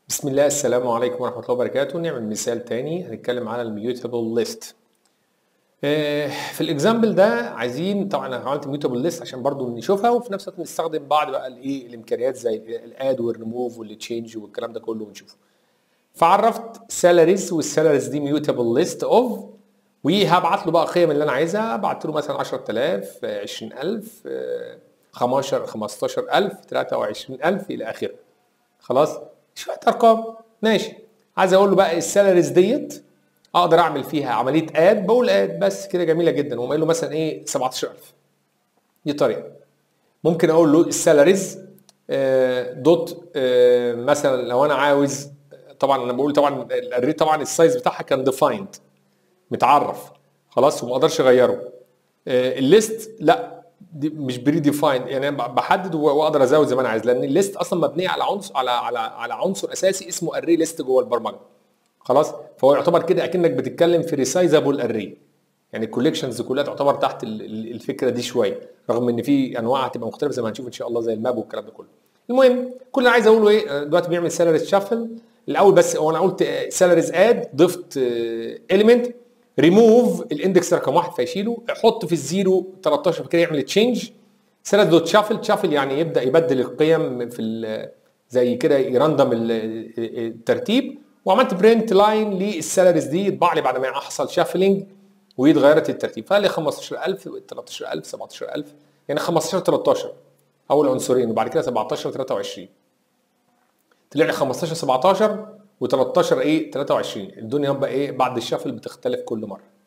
بسم الله السلام عليكم ورحمة الله وبركاته نعمل مثال تاني هنتكلم على الميوتابل ليست في الاكزامبل ده عايزين طبعا انا عملت ميوتابل ليست عشان برضو نشوفها وفي نفس الوقت نستخدم بعض بقى الايه الامكانيات زي الاد والريموف والتشينج والكلام ده كله ونشوفه فعرفت سالاريز والسالاريز دي ميوتابل ليست اوف وهبعت له بقى القيم اللي انا عايزها بعت له مثلا 10000 20000 15 15000 23000 الى اخره خلاص شويه ارقام ماشي عايز اقول له بقى السالاريز ديت اقدر اعمل فيها عمليه اد بقول اد بس كده جميله جدا واقوم قايل له مثلا ايه 17000 دي طريقه ممكن اقول له السالاريز دوت مثلا لو انا عاوز طبعا انا بقول طبعا الاري طبعا السايز بتاعها كان ديفايند متعرف خلاص وما اقدرش اغيره الليست لا دي مش بري ديفايند يعني انا بحدد واقدر ازود زي ما انا عايز لان الليست اصلا مبنيه على عنصر على على على عنصر اساسي اسمه اري ليست جوه البرمجه خلاص فهو يعتبر كده اكنك بتتكلم في ريسايزابل اري يعني الكوليكشنز كلها تعتبر تحت الفكره دي شويه رغم ان في انواع هتبقى مختلفه زي ما هنشوف ان شاء الله زي الماب والكلام ده كله المهم كل اللي عايز اقوله ايه دلوقتي بيعمل سالاريز شافل الاول بس هو انا قلت سالاريز اد ضفت اليمنت ريموف الاندكس رقم واحد فيشيله حط في الزيرو 13 كده يعمل تشينج سالاريز دوت شافل شافل يعني يبدا يبدل القيم في زي كده يراندم الترتيب وعملت برنت لاين للسالاريز دي يطبع لي بعد ما حصل شافلنج واتغيرت الترتيب فقال لي 15000 13000 17000 يعني 15 13 اول عنصرين وبعد كده 17 23 طلع لي 15 17 و13 ايه 23 الدنيا بقى ايه بعد الشافل بتختلف كل مره